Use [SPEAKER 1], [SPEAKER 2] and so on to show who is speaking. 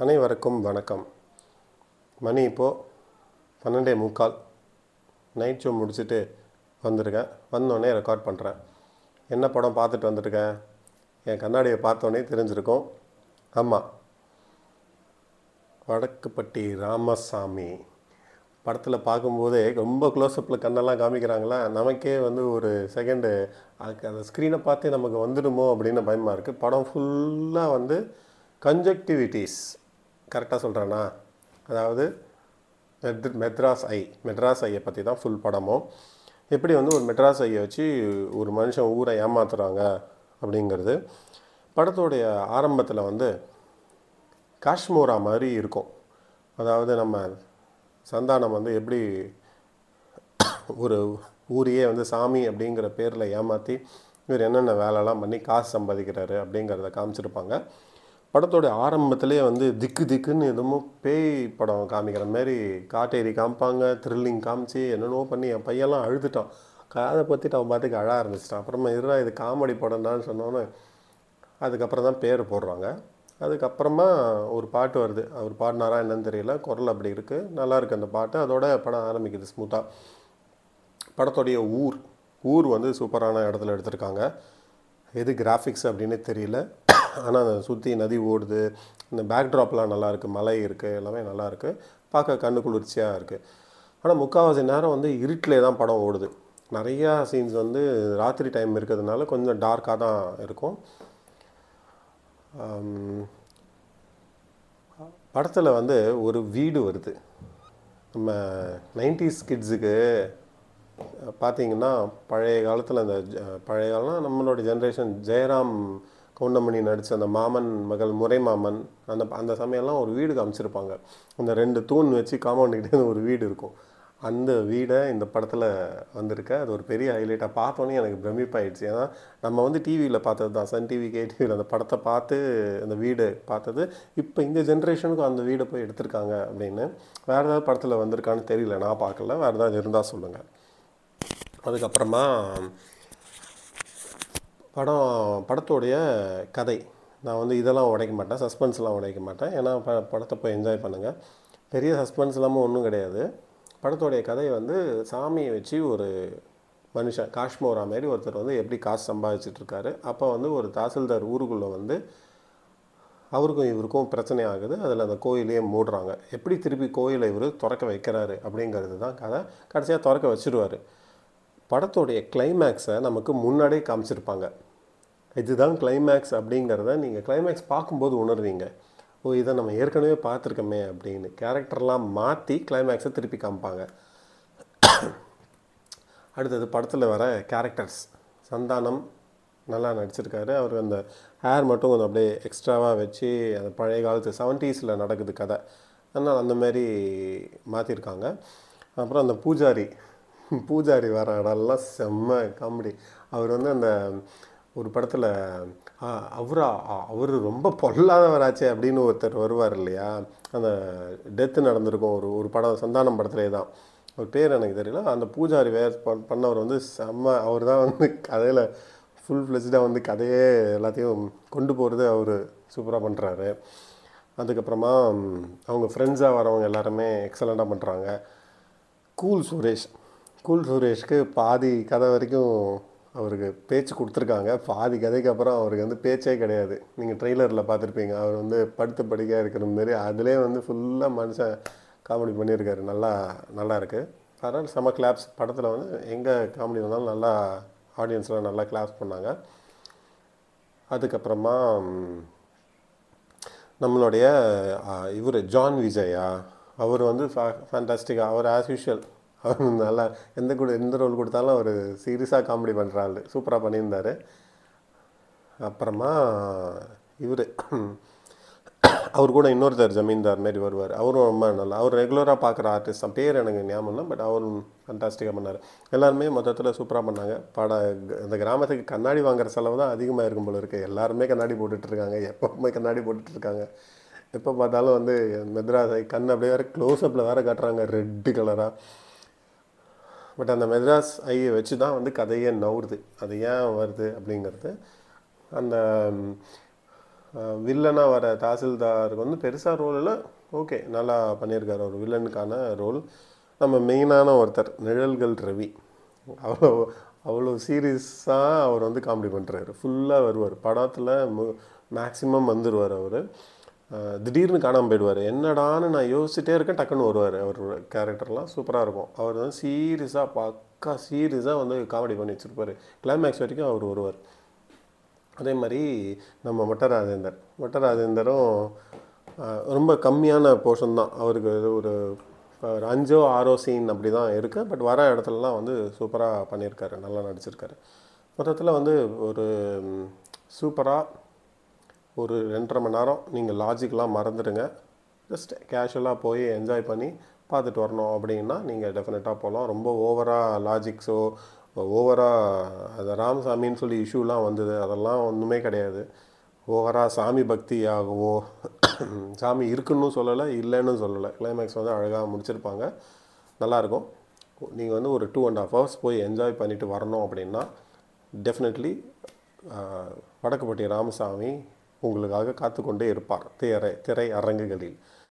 [SPEAKER 1] அனைவருக்கும் வணக்கம் மணி இப்போது பன்னெண்டே முக்கால் நைட் ஷோ முடிச்சுட்டு வந்திருக்கேன் வந்தோடனே ரெக்கார்ட் பண்ணுறேன் என்ன படம் பார்த்துட்டு வந்திருக்கேன் என் கண்ணாடியை பார்த்தோன்னே தெரிஞ்சிருக்கும் ஆமாம் வடக்குப்பட்டி ராமசாமி படத்தில் பார்க்கும்போதே ரொம்ப க்ளோஸ்அப்பில் கண்ணெல்லாம் காமிக்கிறாங்களா நமக்கே வந்து ஒரு செகண்டு அதுக்கு அந்த ஸ்க்ரீனை பார்த்தே நமக்கு வந்துடுமோ அப்படின்னு பயமாக இருக்குது படம் ஃபுல்லாக வந்து கன்ஜக்டிவிட்டிஸ் கரெக்டாக சொல்கிறேன்னா அதாவது மெத் மெட்ராஸ் ஐ மெட்ராஸ் ஐயை பற்றி தான் ஃபுல் படமும் எப்படி வந்து ஒரு மெட்ராஸ் ஐயை வச்சு ஒரு மனுஷன் ஊரை ஏமாத்துறாங்க அப்படிங்கிறது படத்தோடைய ஆரம்பத்தில் வந்து காஷ்மோரா மாதிரி இருக்கும் அதாவது நம்ம சந்தானம் வந்து எப்படி ஒரு ஊரையே வந்து சாமி அப்படிங்கிற பேரில் ஏமாற்றி இவர் என்னென்ன வேலைலாம் பண்ணி காசு சம்பாதிக்கிறாரு அப்படிங்கிறத காமிச்சிருப்பாங்க படத்தோட ஆரம்பத்திலே வந்து திக்கு திக்குன்னு எதுமோ பேய் படம் காமிக்கிற மாதிரி காட்டேரி காமிப்பாங்க த்ரில்லிங் காமிச்சு என்னென்னவோ பண்ணி என் பையன்லாம் அழுதுட்டான் காதை பற்றிட்டு அவன் பாட்டுக்கு அழ ஆரம்பிச்சிட்டான் அப்புறமா இருடா இது காமெடி படம்டான்னு சொன்னோன்னே அதுக்கப்புறம் தான் பேர் போடுறாங்க அதுக்கப்புறமா ஒரு பாட்டு வருது அவர் பாடினாரா என்னன்னு தெரியல குரல் அப்படி இருக்குது நல்லா இருக்கு அந்த பாட்டு அதோட படம் ஆரம்பிக்குது ஸ்மூத்தாக படத்தோடைய ஊர் ஊர் வந்து சூப்பரான இடத்துல எடுத்திருக்காங்க எது கிராஃபிக்ஸ் அப்படின்னு தெரியல ஆனால் அதை சுற்றி நதி ஓடுது இந்த பேக்ட்ராப்லாம் நல்லா இருக்குது மலை இருக்குது எல்லாமே நல்லா இருக்குது பார்க்க கண்ணு குளிர்ச்சியாக இருக்குது ஆனால் முக்கால்வாசி நேரம் வந்து இருட்டிலே தான் படம் ஓடுது நிறையா சீன்ஸ் வந்து ராத்திரி டைம் இருக்கிறதுனால கொஞ்சம் டார்க்காக தான் இருக்கும் படத்தில் வந்து ஒரு வீடு வருது நம்ம நைன்டிஸ் கிட்ஸுக்கு பார்த்தீங்கன்னா பழைய காலத்தில் அந்த ஜ- பழைய காலம் நம்மளோட ஜென்ரேஷன் ஜெயராம் கவுண்டமணி நடித்த அந்த மாமன் மகள் முறை மாமன் அந்த அந்த சமயம்லாம் ஒரு வீடு காமிச்சிருப்பாங்க அந்த ரெண்டு தூண் வச்சு காம்பவுண்டுக்கிட்டே ஒரு வீடு இருக்கும் அந்த வீடை இந்த படத்தில் வந்திருக்கு அது ஒரு பெரிய ஹைலைட்டாக பார்த்தோன்னே எனக்கு பிரமிப்பாயிடுச்சு ஏன்னா நம்ம வந்து டிவியில் பார்த்தது தான் சன் டிவி கே டிவியில் அந்த படத்தை பார்த்து அந்த வீடு பார்த்தது இப்போ இந்த ஜென்ரேஷனுக்கும் அந்த வீடை போய் எடுத்திருக்காங்க அப்படின்னு வேறு ஏதாவது படத்தில் வந்திருக்கான்னு தெரியல நான் பார்க்கல வேறு ஏதாவது இருந்தால் சொல்லுங்கள் அதுக்கப்புறமா படம் படத்தோடைய கதை நான் வந்து இதெல்லாம் உடைக்க மாட்டேன் சஸ்பென்ஸ்லாம் உடைக்க மாட்டேன் ஏன்னா ப படத்தை போய் என்ஜாய் பண்ணுங்கள் பெரிய சஸ்பென்ஸ் இல்லாமல் ஒன்றும் கிடையாது படத்தோடைய கதை வந்து சாமியை வச்சு ஒரு மனுஷன் காஷ்மோரா மாதிரி ஒருத்தர் வந்து எப்படி காசு சம்பாதிச்சிட்டு இருக்காரு அப்போ வந்து ஒரு தாசில்தார் ஊருக்குள்ளே வந்து அவருக்கும் இவருக்கும் பிரச்சனை ஆகுது அதில் அந்த கோயிலையே மூடுறாங்க எப்படி திருப்பி கோயிலை இவர் திறக்க வைக்கிறாரு அப்படிங்கிறது தான் கதை கடைசியாக திறக்க வச்சிருவாரு படத்தோடைய கிளைமேக்ஸை நமக்கு முன்னாடியே காமிச்சிருப்பாங்க இதுதான் கிளைமேக்ஸ் அப்படிங்கிறத நீங்கள் கிளைமேக்ஸ் பார்க்கும்போது உணர்வீங்க ஓ இதை நம்ம ஏற்கனவே பார்த்துருக்கோமே அப்படின்னு கேரக்டர்லாம் மாற்றி கிளைமேக்ஸை திருப்பி காமிப்பாங்க அடுத்தது படத்தில் வர கேரக்டர்ஸ் சந்தானம் நல்லா நடிச்சிருக்காரு அவர் அந்த ஹேர் மட்டும் கொஞ்சம் அப்படியே எக்ஸ்ட்ராவாக வச்சு அந்த பழைய காலத்து செவன்ட்டீஸில் நடக்குது கதை அதனால் அந்த மாதிரி மாற்றிருக்காங்க அப்புறம் அந்த பூஜாரி பூஜாரி வர இடம்லாம் செம்ம காமெடி அவர் வந்து அந்த ஒரு படத்தில் அவரா அவர் ரொம்ப பொல்லாதவராச்சே அப்படின்னு ஒருத்தர் வருவார் இல்லையா அந்த டெத்து நடந்திருக்கும் ஒரு ஒரு படம் சந்தானம் படத்துலே தான் அவர் பேர் எனக்கு தெரியல அந்த பூஜாரி வேர் பண்- பண்ணவர் வந்து செம்ம அவர் தான் வந்து கதையில் ஃபுல் ஃப்ளெஜ்டாக வந்து கதையே எல்லாத்தையும் கொண்டு போகிறது அவர் சூப்பராக பண்ணுறாரு அதுக்கப்புறமா ம், அவங்க ஃப்ரெண்ட்ஸாக வரவங்க எல்லாருமே எக்ஸலண்ட்டாக பண்ணுறாங்க கூல் சுரேஷ் கூல் சுரேஷ்க்கு பாதி கதை வரைக்கும் அவருக்கு பேச்சு கொடுத்துருக்காங்க பாதி கதைக்கு அப்புறம் அவருக்கு வந்து பேச்சே கிடையாது நீங்கள் ட்ரெய்லரில் பார்த்துருப்பீங்க அவர் வந்து படுத்து படிக்க இருக்கிற மாதிரி அதிலே வந்து ஃபுல்லாக மனுஷன் காமெடி பண்ணியிருக்காரு நல்லா நல்லா இருக்குது அதனால் செம கிளாப்ஸ் படத்தில் வந்து எங்கே காமெடி வந்தாலும் நல்லா ஆடியன்ஸ்லாம் நல்லா கிளாப்ஸ் பண்ணாங்க அதுக்கப்புறமா ம், நம்மளுடைய இவர் ஜான் விஜயா அவர் வந்து ஃபேண்டாஸ்டிக்காக அவர் ஆஸ் யூஷுவல் அவர் நல்லா எந்த கூட எந்த ரோல் கொடுத்தாலும் அவர் சீரியஸாக காமெடி பண்ணுறாரு சூப்பராக பண்ணியிருந்தார் அப்புறமா இவர் அவர் கூட இன்னொருத்தர் ஜமீன்தார் மாரி வருவார் அவரும் ரொம்ப நல்லா அவர் ரெகுலராக பார்க்குற ஆர்டிஸ்ட் தான் பேர் எனக்கு ஞாபகம் இல்லை பட் அவரும் ஃபண்டாஸ்டிக்காக பண்ணார் எல்லாருமே மொத்தத்தில் சூப்பராக பண்ணாங்க பட இந்த கிராமத்துக்கு கண்ணாடி வாங்குற செலவு தான் அதிகமாக இருக்கும் போல இருக்குது எல்லாருமே கண்ணாடி போட்டுட்டு இருக்காங்க எப்பவுமே கண்ணாடி போட்டுட்டு இருக்காங்க எப்போ பார்த்தாலும் வந்து மெத்ராஸ் ஐ கண் அப்படியே வேறு க்ளோஸ்அப்பில் வேறு காட்டுறாங்க ரெட்டு கலராக பட் அந்த மெட்ராஸ் ஐயை வச்சு தான் வந்து கதையே நவுறுது அது ஏன் வருது அப்படிங்கிறது அந்த ம், வில்லனாக வர தாசில்தாருக்கு வந்து பெருசாக ரோலில் ஓகே நல்லா பண்ணியிருக்காரு ஒரு வில்லனுக்கான ரோல் நம்ம மெயினான ஒருத்தர் நிழல்கள் ரவி அவ்வளோ அவ்வளோ சீரியஸாக அவர் வந்து காமெடி பண்ணுறாரு ஃபுல்லாக வருவார் படத்தில் மேக்ஸிமம் வந்துடுவார் அவர் திடீர்னு காணாமல் போயிடுவார் என்னடான்னு நான் யோசிச்சுட்டே இருக்கேன் டக்குன்னு வருவார் அவரோட கேரக்டர்லாம் சூப்பராக இருக்கும் அவர் வந்து சீரியஸாக பக்கா சீரியஸாக வந்து காமெடி பண்ணி வச்சுருப்பார் கிளைமேக்ஸ் வரைக்கும் அவர் வருவார் அதே மாதிரி நம்ம மொட்ட ராஜேந்தர் மொட்ட ராஜேந்தரும் ஆஹ், ரொம்ப கம்மியான போர்ஷன் தான் அவருக்கு இது ஒரு ஒரு அஞ்சோ ஆறோ சீன் அப்படி தான் இருக்குது பட் வர இடத்துலலாம் வந்து சூப்பராக பண்ணியிருக்காரு நல்லா நடிச்சிருக்காரு மொத்தத்தில் வந்து ஒரு சூப்பராக ஒரு ரெண்டரை மணி நேரம் நீங்கள் லாஜிக்லாம் மறந்துடுங்க ஜஸ்ட் கேஷுவலாக போய் என்ஜாய் பண்ணி பார்த்துட்டு வரணும் அப்படின்னா நீங்கள் டெஃபினட்டாக போகலாம் ரொம்ப ஓவராக லாஜிக்ஸோ ஓவராக அது ராமசாமின்னு சொல்லி இஷ்யூலாம் வந்தது அதெல்லாம் ஒன்றுமே கிடையாது ஓவராக சாமி பக்தியாகவோ சாமி இருக்குன்னு சொல்லலை இல்லைன்னு சொல்லலை கிளைமேக்ஸ் வந்து அழகாக முடிச்சிருப்பாங்க நல்லாயிருக்கும் நீங்கள் வந்து ஒரு டூ அண்ட் ஹாஃப் ஹவர்ஸ் போய் என்ஜாய் பண்ணிட்டு வரணும் அப்படின்னா டெஃபினெட்லி வடக்குப்பட்டி ராமசாமி உங்களுக்காக காத்து கொண்டே இருப்பார் திரை திரை அரங்குகளில்